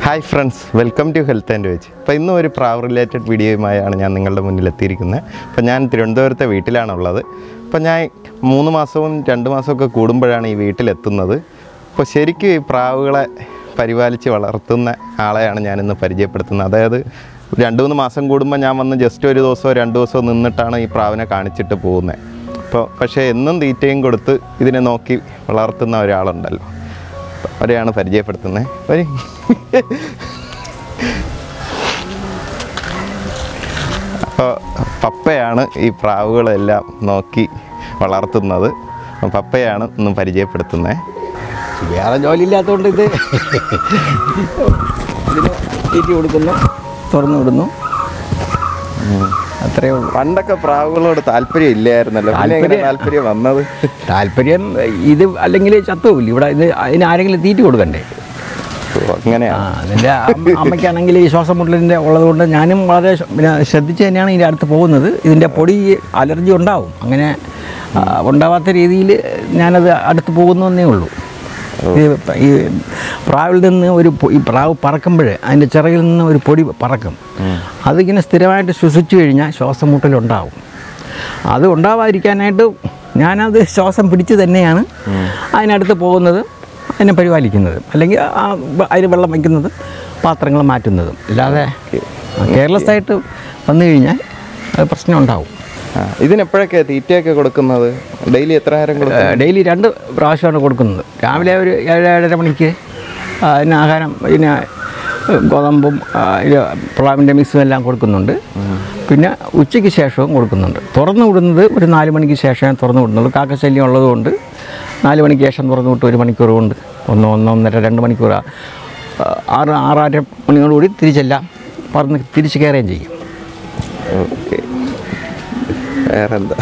hi friends welcome to health and veg അപ്പോൾ ഇന്നും ഒരു പ്രാവ് റിലേറ്റഡ് വീഡിയോയുമായാണ് ഞാൻ നിങ്ങളുടെ മുന്നിൽ എത്തിയിരിക്കുന്നത് അപ്പോൾ ഞാൻ തിരുവനന്തപുരത്തെ വീട്ടിലാണുള്ളത് അപ്പോൾ ഞാൻ മൂന്ന് മാസവും രണ്ട് മാസമൊക്കെ കൂടുമ്പോഴാണ് ഈ വീട്ടിലെത്തുന്നത് അപ്പോൾ ശരിക്കും ഈ പ്രാവുകളെ പരിപാലിച്ച് വളർത്തുന്ന ആളെയാണ് ഞാനിന്ന് പരിചയപ്പെടുത്തുന്നത് അതായത് രണ്ട് മൂന്ന് മാസം കൂടുമ്പോൾ ഞാൻ വന്ന് ജസ്റ്റ് ഒരു ദിവസമോ രണ്ട് ദിവസമോ നിന്നിട്ടാണ് ഈ പ്രാവിനെ കാണിച്ചിട്ട് പോകുന്നത് അപ്പോൾ പക്ഷേ എന്നും തീറ്റയും കൊടുത്ത് ഇതിനെ നോക്കി വളർത്തുന്ന ഒരാളുണ്ടല്ലോ അവരെയാണ് പരിചയപ്പെടുത്തുന്നത് ഒരു അപ്പോൾ പപ്പയാണ് ഈ പ്രാവുകളെല്ലാം നോക്കി വളർത്തുന്നത് അപ്പോൾ പപ്പയാണ് ഇന്ന് പരിചയപ്പെടുത്തുന്നത് വേറെ ജോലി ഇല്ലാത്തതുകൊണ്ട് ഇത് ഇതിന് തീറ്റി കൊടുക്കുന്നു തുറന്നു വിടുന്നു അത്രയേ ഉള്ളൂ പണ്ടൊക്കെ പ്രാവുകളോട് താല്പര്യം ഇല്ലായിരുന്നല്ലോ പിന്നെ എങ്ങനെ താല്പര്യം- താല്പര്യം വന്നത് താല്പര്യം ഇത് അല്ലെങ്കിൽ ചത്തുപോകില്ല ഇവിടെ ഇത് അതിന് ആരെങ്കിലും തീറ്റി കൊടുക്കണ്ടേ ഓ, അങ്ങനെയാ ആ അതിൻ്റെ അമ്മ- അമ്മയ്ക്കാണെങ്കിൽ ഈ ശ്വാസം മുട്ടലിൻ്റെ ഉള്ളതുകൊണ്ട് ഞാനും വളരെ ശ- പിന്നെ ശ്രദ്ധിച്ച് തന്നെയാണ് ഇതിൻ്റെ അടുത്ത് പോകുന്നത് ഇതിൻ്റെ പൊടി അലർജി ഉണ്ടാവും അങ്ങനെ ആ, ഉണ്ടാവാത്ത രീതിയിൽ ഞാനത് അടുത്ത് പോകുന്നേ ഉള്ളൂ ഈ പ- ഈ പ്രാവിൽ നിന്ന് ഒരു പൊ- ഈ പ്രാവ് പറക്കുമ്പോൾ അതിൻ്റെ ചിറകിൽ നിന്ന് ഒരു പൊടി പറക്കും അതിങ്ങനെ സ്ഥിരമായിട്ട് ശ്വസിച്ചു കഴിഞ്ഞാൽ ശ്വാസം മുട്ടലുണ്ടാവും അത് ഉണ്ടാവാതിരിക്കാനായിട്ട് ഞാനത് ശ്വാസം പിടിച്ച് തന്നെയാണ് അതിനടുത്ത് പോകുന്നത് അതിനെ പരിപാലിക്കുന്നത് അല്ലെങ്കിൽ ആ വ- അതിന് വെള്ളം വയ്ക്കുന്നത് പാത്രങ്ങൾ മാറ്റുന്നതും അല്ലാതെ കെയർലെസ് ആയിട്ട് വന്നു കഴിഞ്ഞാൽ അത് പ്രശ്നം ഉണ്ടാവും ആ, ഇതിനെപ്പോഴൊക്കെ തീറ്റയൊക്കെ കൊടുക്കുന്നത് ഡെയിലി എത്ര നേരം കൊടുക്കും ഡെയിലി രണ്ട് പ്രാവശ്യമാണ് കൊടുക്കുന്നത് രാവിലെ ഒരു ഏഴ് ഏഴര മണിക്ക് ആ, അതിന് ആഹാരം പിന്നെ ഗോതമ്പും ആ, ഇത് പ്ലാവിൻ്റെ മിക്സും എല്ലാം കൊടുക്കുന്നുണ്ട് പിന്നെ ഉച്ചയ്ക്ക് ശേഷവും കൊടുക്കുന്നുണ്ട് തുറന്നു വിടുന്നത് ഒരു നാല് മണിക്ക് ശേഷമേ തുറന്നു വിടുന്നുള്ളൂ കാക്കശല്യം ഉള്ളതുകൊണ്ട് നാല് മണിക്ക് ശേഷം തുറന്നു വിട്ട് ഒരു മണിക്കൂർ കൊണ്ട് ഒന്ന് ഒന്നൊന്നര രണ്ട് മണിക്കൂർ ആ, ആറ് ആറര മണിയോടുകൂടി തിരിച്ചെല്ലാം പറന്ന് തിരിച്ച് കയറുകയും ചെയ്യും ഓക്കെ വേറെന്താ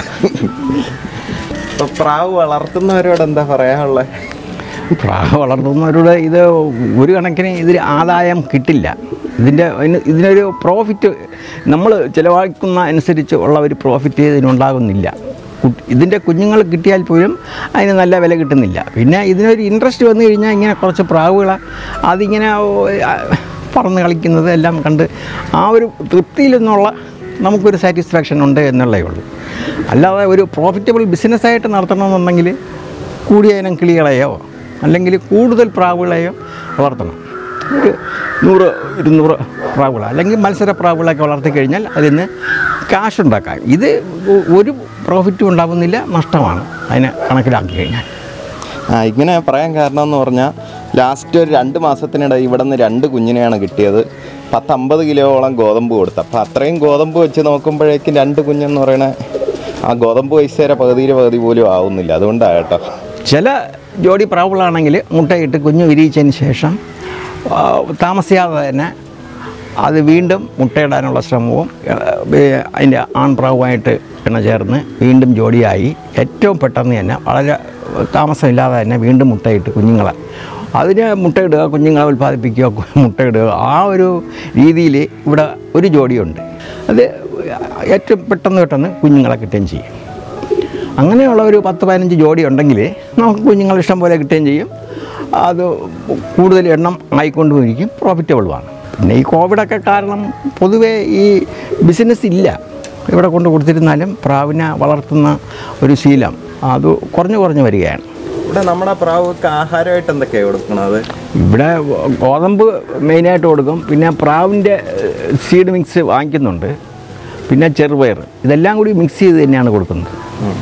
ഇപ്പൊ പ്രാവ് വളർത്തുന്നവരോട് എന്താ പറയാനുള്ളത് പ്രാവ് വളർത്തുന്നവരുടെ ഇത് ഒരു കണക്കിന് ഇതിൽ ആദായം കിട്ടില്ല ഇതിൻ്റെ അതിന് ഇതിനൊരു പ്രോഫിറ്റ് നമ്മൾ ചിലവാക്കുന്ന അനുസരിച്ച് ഉള്ള ഒരു പ്രോഫിറ്റ് ഇതിനുണ്ടാകുന്നില്ല കുട്ടി- ഇതിൻ്റെ കുഞ്ഞുങ്ങൾ കിട്ടിയാൽ പോലും അതിന് നല്ല വില കിട്ടുന്നില്ല പിന്നെ ഇതിനൊരു ഇൻട്രസ്റ്റ് വന്നു കഴിഞ്ഞാൽ ഇങ്ങനെ കുറച്ച് പ്രാവുകളെ അതിങ്ങനെ ഓ, ആ, പറന്ന് കളിക്കുന്നത് എല്ലാം കണ്ട് ആ ഒരു തൃപ്തിയിൽ നിന്നുള്ള നമുക്കൊരു സാറ്റിസ്ഫാക്ഷൻ ഉണ്ട് എന്നുള്ളതേ ഉള്ളൂ അല്ലാതെ ഒരു പ്രോഫിറ്റബിൾ ബിസിനസ്സായിട്ട് നടത്തണമെന്നുണ്ടെങ്കിൽ കൂടിയ ഇനം കിളികളെയോ അല്ലെങ്കിൽ കൂടുതൽ പ്രാവുകളെയോ വളർത്തണം ഒരു നൂറ് ഇരുന്നൂറ് പ്രാവുകൾ അല്ലെങ്കിൽ മത്സര പ്രാവുകളൊക്കെ വളർത്തി കഴിഞ്ഞാൽ അതിന് കാശ് ഉണ്ടാക്കാം ഇത് ഒ- ഒരു പ്രോഫിറ്റും ഉണ്ടാകുന്നില്ല നഷ്ടമാണ് അതിനെ കണക്കിലാക്കി കഴിഞ്ഞാൽ ആ ഇങ്ങനെ പറയാൻ കാരണം എന്ന് പറഞ്ഞാൽ ലാസ്റ്റ് ഒരു രണ്ട് മാസത്തിനിടെ ഇവിടെ നിന്ന് രണ്ട് കുഞ്ഞിനെയാണ് കിട്ടിയത് പത്തമ്പത് കിലോളം ഗോതമ്പ് കൊടുത്തു അപ്പോൾ അത്രയും ഗോതമ്പ് വെച്ച് നോക്കുമ്പോഴേക്കും രണ്ട് കുഞ്ഞെന്ന് പറയണ ആ ഗോതമ്പ് പൈസ വരെ പകുതിയുടെ പകുതി പോലും ആവുന്നില്ല അതുകൊണ്ടാണ് കേട്ടോ ചില ജോഡി പ്രാവുകളാണെങ്കിൽ മുട്ടയിട്ട് കുഞ്ഞ് വിരിയിച്ചതിന് ശേഷം ആ, താമസിയാതെ തന്നെ അത് വീണ്ടും മുട്ടയിടാനുള്ള ശ്രമവും ആ, ഏ- അതിൻ്റെ ആൺപ്രാവുമായിട്ട് ഇണ ചേർന്ന് വീണ്ടും ജോഡിയായി ഏറ്റവും പെട്ടെന്ന് തന്നെ വളരെ താമസമില്ലാതെ തന്നെ വീണ്ടും മുട്ടയിട്ട് കുഞ്ഞുങ്ങളെ അതിന് മുട്ടയിടുക കുഞ്ഞുങ്ങളെ ഉൽപ്പാദിപ്പിക്കുക കു- മുട്ടയിടുക ആ ഒരു രീതിയിൽ ഇവിടെ ഒരു ജോഡിയുണ്ട് അത് ഏറ്റവും പെട്ടെന്ന് പെട്ടെന്ന് കുഞ്ഞുങ്ങളെ കിട്ടുകയും ചെയ്യും അങ്ങനെയുള്ള ഒരു പത്ത് പതിനഞ്ച് ജോഡി ഉണ്ടെങ്കിൽ നമുക്ക് കുഞ്ഞുങ്ങൾ ഇഷ്ടം പോലെ കിട്ടുകയും ചെയ്യും അത് കൂടുതൽ എണ്ണം ആയിക്കൊണ്ടുമിരിക്കും പ്രോഫിറ്റബിളുമാണ് പിന്നെ ഈ കോവിഡൊക്കെ കാരണം പൊതുവേ ഈ ബിസിനസ് ഇല്ല ഇവിടെ കൊണ്ട് കൊടുത്തിരുന്നാലും പ്രാവിനെ വളർത്തുന്ന ഒരു ശീലം അത് കുറഞ്ഞു കുറഞ്ഞു വരികയാണ് ഇവിടെ നമ്മുടെ പ്രാവുക്ക് ആഹാരമായിട്ട് എന്തൊക്കെയാണ് കൊടുക്കണത് ഇവിടെ ഗോതമ്പ് മെയിനായിട്ട് കൊടുക്കും പിന്നെ പ്രാവിൻ്റെ സീഡ് മിക്സ് വാങ്ങിക്കുന്നുണ്ട് പിന്നെ ചെറുപയർ ഇതെല്ലാം കൂടി മിക്സ് ചെയ്ത് തന്നെയാണ് കൊടുക്കുന്നത്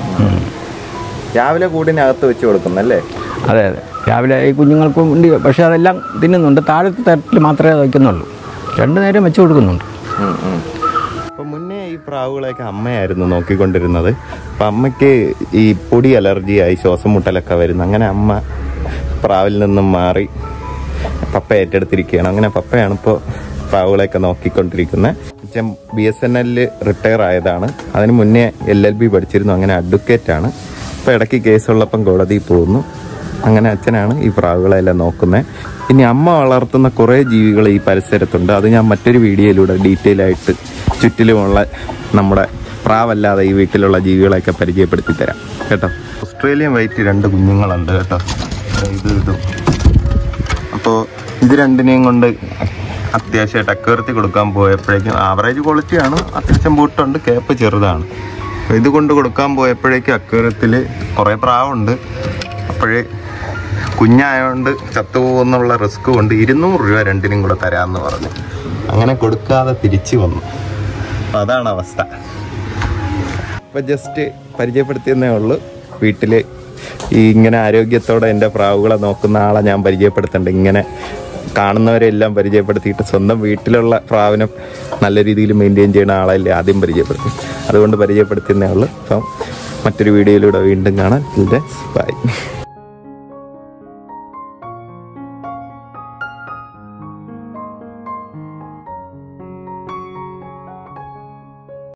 രാവിലെ കൂടിനകത്ത് വെച്ച് കൊടുക്കുന്നല്ലേ അതെ അതെ രാവിലെ ഈ കുഞ്ഞുങ്ങൾക്കും ഉണ്ട് പക്ഷേ അതെല്ലാം തിന്നുന്നുണ്ട് താഴത്തെ തട്ടിൽ മാത്രമേ അത് വയ്ക്കുന്നുള്ളൂ രണ്ടു നേരം വെച്ച് കൊടുക്കുന്നുണ്ട് അപ്പോൾ മുന്നേ ഈ പ്രാവുകളെയൊക്കെ അമ്മയായിരുന്നു നോക്കിക്കൊണ്ടിരുന്നത് അപ്പം അമ്മയ്ക്ക് ഈ പൊടി അലർജിയായി ശ്വാസം മുട്ടലൊക്കെ വരുന്നു അങ്ങനെ അമ്മ പ്രാവിൽ നിന്നും മാറി പപ്പ ഏറ്റെടുത്തിരിക്കുകയാണ് അങ്ങനെ പപ്പയാണ് ഇപ്പോൾ പ്രാവുകളെയൊക്കെ നോക്കിക്കൊണ്ടിരിക്കുന്നത് അച്ഛൻ ബി എസ് എൻ എല്ലിൽ റിട്ടയർ ആയതാണ് അതിന് മുന്നേ എൽ എൽ ബി പഠിച്ചിരുന്നു അങ്ങനെ അഡ്വക്കേറ്റ് ആണ് ഇപ്പോൾ ഇടയ്ക്ക് കേസുള്ളപ്പം കോടതിയിൽ പോകുന്നു അങ്ങനെ അച്ഛനാണ് ഈ പ്രാവുകളെല്ലാം നോക്കുന്നത് ഇനി അമ്മ വളർത്തുന്ന കുറേ ജീവികൾ ഈ പരിസരത്തുണ്ട് അത് ഞാൻ മറ്റൊരു വീഡിയോയിലൂടെ ഡീറ്റെയിൽ ആയിട്ട് ചുറ്റിലുമുള്ള നമ്മുടെ പ്രാവല്ലാതെ ഈ വീട്ടിലുള്ള ജീവികളെയൊക്കെ പരിചയപ്പെടുത്തി തരാം കേട്ടോ ഓസ്ട്രേലിയൻ വൈറ്റ് രണ്ട് കുഞ്ഞുങ്ങളുണ്ട് കേട്ടോ ഇത് ഇതും അപ്പോൾ ഇത് രണ്ടിനെയും കൊണ്ട് അത്യാവശ്യമായിട്ട് അക്വേർത്തി കൊടുക്കാൻ പോയപ്പോഴേക്കും ആവറേജ് ക്വാളിറ്റിയാണ് അത്യാവശ്യം ബൂട്ടുണ്ട് കേപ്പ് ചെറുതാണ് അപ്പോൾ ഇത് കൊണ്ട് കൊടുക്കാൻ പോയപ്പോഴേക്കും അക്വേറിയത്തിൽ കുറേ പ്രാവുണ്ട് അപ്പോഴേ കുഞ്ഞായതുകൊണ്ട് ചത്തുപോകുന്നുള്ള റിസ്ക് കൊണ്ട് ഇരുന്നൂറ് രൂപ രണ്ടിനും കൂടെ തരാമെന്ന് പറഞ്ഞു അങ്ങനെ കൊടുക്കാതെ തിരിച്ചു വന്നു അപ്പൊ അതാണ് അവസ്ഥ ഇപ്പം ജസ്റ്റ് പരിചയപ്പെടുത്തിയെന്നേ ഉള്ളൂ വീട്ടിൽ ഈ ഇങ്ങനെ ആരോഗ്യത്തോടെ എൻ്റെ പ്രാവുകളെ നോക്കുന്ന ആളെ ഞാൻ പരിചയപ്പെടുത്തണ്ട് ഇങ്ങനെ കാണുന്നവരെല്ലാം പരിചയപ്പെടുത്തിയിട്ട് സ്വന്തം വീട്ടിലുള്ള പ്രാവിനെ നല്ല രീതിയിൽ മെയിൻറ്റെയിൻ ചെയ്യുന്ന ആളല്ലേ ആദ്യം പരിചയപ്പെടുത്തി അതുകൊണ്ട് പരിചയപ്പെടുത്തിയെന്നേ ഉള്ളൂ അപ്പം മറ്റൊരു വീഡിയോയിലൂടെ വീണ്ടും കാണാൻ ബൈ